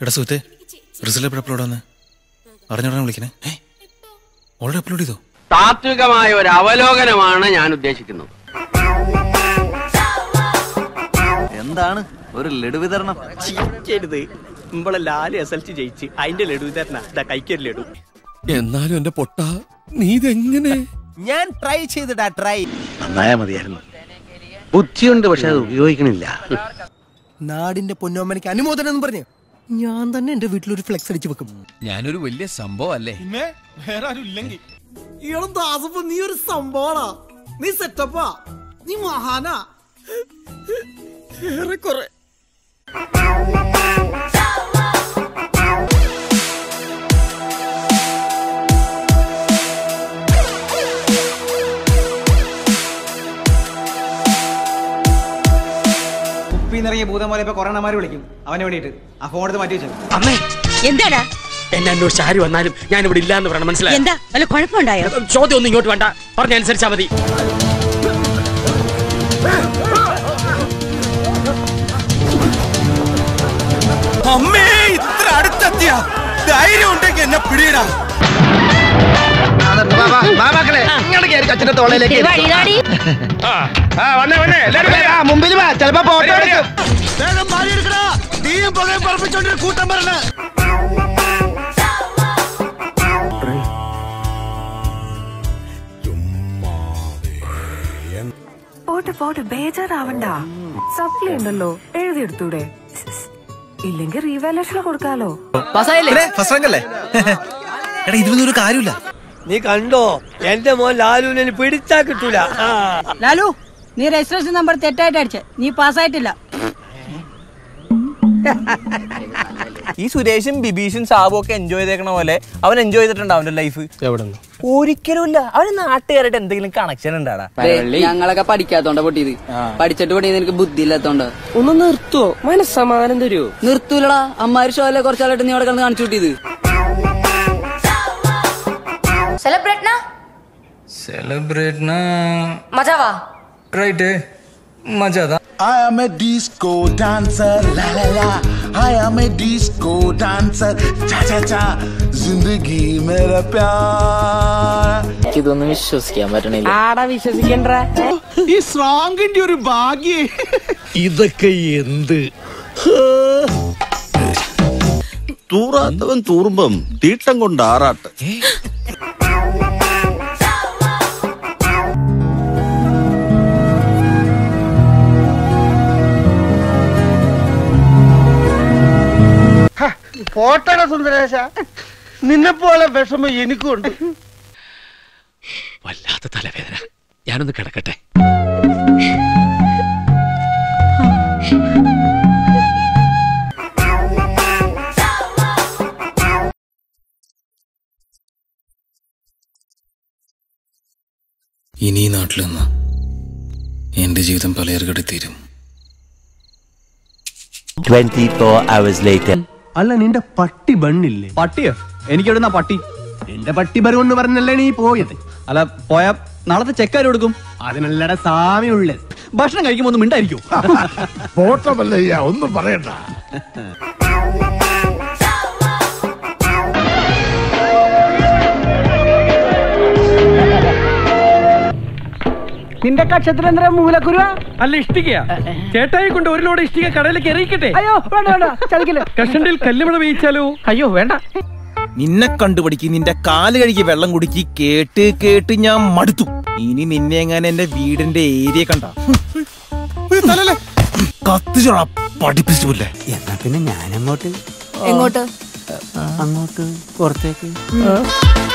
എടാ സുഹൃത്തെ റിസൾട്ട് എപ്പോഴും അപ്ലോഡ് വന്ന് അറിഞ്ഞോടാൻ വിളിക്കണേ ഏ ഓൾറെഡി അപ്ലോഡ് ചെയ്തോ താത്വികമായ ഒരു അവലോകനമാണ് ഞാൻ ഉദ്ദേശിക്കുന്നത് എന്താണ് ഒരു ലഡു വിതരണം ചിരിക്കരുത് നമ്മളെ ലാല് എസ് എൽ സി ജയിച്ച് അതിന്റെ ലഡു തരണ ഇതാ കൈക്കൊരു ലഡു എന്നാലും എന്റെ പൊട്ട നീ ഇതെങ്ങനെ ഞാൻ ട്രൈ ചെയ്തിടാ ട്രൈ നന്നായാ മതിയായിരുന്നു ബുദ്ധിയുണ്ട് പക്ഷെ അത് ഉപയോഗിക്കണില്ല നാടിന്റെ പൊന്നോമ്മനിക്ക് അനുമോദനം എന്ന് പറഞ്ഞു ഞാൻ തന്നെ എന്റെ വീട്ടിലൊരു ഫ്ലെക്സ് അടിച്ചു വെക്കും ഞാനൊരു വലിയ സംഭവം അല്ലേ ഇളം ദാസപ്പ നീ ഒരു സംഭവമാ നീ സെറ്റപ്പാ നീ മഹാനാ ഏറെക്കുറെ കുപ്പിന്നിറങ്ങിയ ഭൂതം പോലെ ഇപ്പൊ കൊറോണമാര് വിളിക്കും അവനെ വേണ്ടിയിട്ട് ആ ഫോൺ എടുത്ത് മാറ്റി വെച്ചു എന്താടാ എന്നെ അന്വേഷിച്ച് ആര് വന്നാലും ഞാൻ ഇവിടെ ഇല്ല എന്ന് പറയണം മനസ്സിലായി എന്താ വല്ല കുഴപ്പമുണ്ടായോ ചോദ്യം ഒന്നും ഇങ്ങോട്ട് വേണ്ട പറഞ്ഞനുസരിച്ചാ മതി അമ്മേ ഇത്ര അടുത്തെത്തിയ ധൈര്യം ഉണ്ടെങ്കിൽ എന്നെ പിടിയിടാ വഴികാടി മുമ്പിൽ വാ ചിലപ്പോ ഫോട്ടോ എടുക്കും വേഗം പാടി എടുക്കടാ തീയും പുകയും പറപ്പിച്ചോണ്ടൊരു കൂട്ടം പറഞ്ഞ പോട്ടെ പോട്ടെ ബേജാറാവണ്ട സപ്ലി ഉണ്ടല്ലോ എഴുതിയെടുത്തൂടെ ഇല്ലെങ്കിൽ റീവാലുവേഷൻ കൊടുക്കാലോ ഫസ്റ്റ് റാങ്ക് അല്ലേ എടാ ഇതിലൊന്നും ഒരു കാര്യമില്ല നീ കണ്ടോ എന്റെ മോൻ ലാലുവിനെ പിടിച്ചാ കിട്ടൂല ലാലു നീ രജിസ്ട്രേഷൻ നമ്പർ തെറ്റായിട്ട് അടിച്ചേ നീ പാസ്സായിട്ടില്ല ഈ സുരേഷും ബിബീഷും സാബും ഒക്കെ എൻജോയ് ചെയ്തേക്കണ പോലെ അവൻ എൻജോയ് ചെയ്തിട്ടുണ്ടോ അവന്റെ ലൈഫ് ഒരിക്കലും ഇല്ല അവന് നാട്ടുകാരായിട്ട് എന്തെങ്കിലും കണക്ഷൻ ഉണ്ടാടാ ഞങ്ങളൊക്കെ പഠിക്കാത്തോണ്ട പൊട്ടിയത് പഠിച്ചിട്ട് പൊട്ടിയത് എനിക്ക് ബുദ്ധി ഇല്ലാത്തോണ്ട് ഒന്ന് നിർത്തുവോ മനസ്സമാനം തരുമോ നിർത്തൂലടാ അമ്മാര് ഷോയിലെ കുറച്ചാളായിട്ട് നീ അവിടെ കിടന്ന് കാണിച്ചു കൂട്ടിയത് സെലിബ്രേറ്റ് സെലിബ്രേറ്റ് മജാവാ റൈറ്റ് മജാ I am a disco dancer, la la la. I am a disco dancer, cha cha cha. जिंदगी मेरा प्यार ഇതൊന്നും വിശ്വസിക്കാൻ പറ്റണില്ല ആടാ വിശ്വസിക്കണ്ട ഈ സ്ട്രോങ്ങിന്റെ ഒരു ഭാഗ്യേ ഇതൊക്കെ എന്ത് തൂറാത്തവൻ തൂറുമ്പം തീട്ടം കൊണ്ട് ആറാട്ട് ഫോട്ടോ സുന്ദരേശ നിന്നെ പോലെ വിഷമം എനിക്കുണ്ട് വല്ലാത്ത തലവേദന ഞാനൊന്ന് കിടക്കട്ടെ ഇനി ഈ നാട്ടിൽ നിന്ന് എന്റെ ജീവിതം പലയർകടി തീരും അല്ല നിന്റെ പട്ടി ബണ്ണില്ലേ പട്ടിയോ എനിക്ക് എവിടുന്ന പട്ടി എന്റെ പട്ടി ബരു എന്ന് പറഞ്ഞല്ലേ നീ പോയത് അല്ല പോയ നാളത്തെ ചെക്കാരും കൊടുക്കും അതിനല്ലട സാമ്യമുള്ളത് ഭക്ഷണം കഴിക്കുമ്പോ ഒന്നും മിണ്ടായിരിക്കും ഫോട്ടോമല്ലയ്യ ഒന്നും പറയണ്ട നിന്റെ കക്ഷത്തിൽ എന്താ മൂലക്കുരുവ അല്ല ഇഷ്ടികയാ ചേട്ടായി കൊണ്ട് ഒരു ലോഡ് ഇഷ്ടിക കടയിലേക്ക് എറിയിക്കട്ടെ അയ്യോ വേണ്ട വേണ്ട ചതിക്കില്ല കഷണ്ടിൽ കല്ലുമഴ വീഴ്ചാലോ അയ്യോ വേണ്ട നിന്നെ കണ്ടുപിടിക്ക് നിന്റെ കാല് കഴുകി വെള്ളം കുടിക്ക് കേട്ട് കേട്ട് ഞാൻ മടുത്തു ഇനി നിന്നെ എങ്ങനെ എന്റെ വീടിന്റെ ഏരിയ കണ്ട കത്തിച്ചോളാ പഠിപ്പിച്ചില്ലേ എന്നാ പിന്നെ ഞാനങ്ങോട്ട് എങ്ങോട്ട് അങ്ങോട്ട് പുറത്തേക്ക്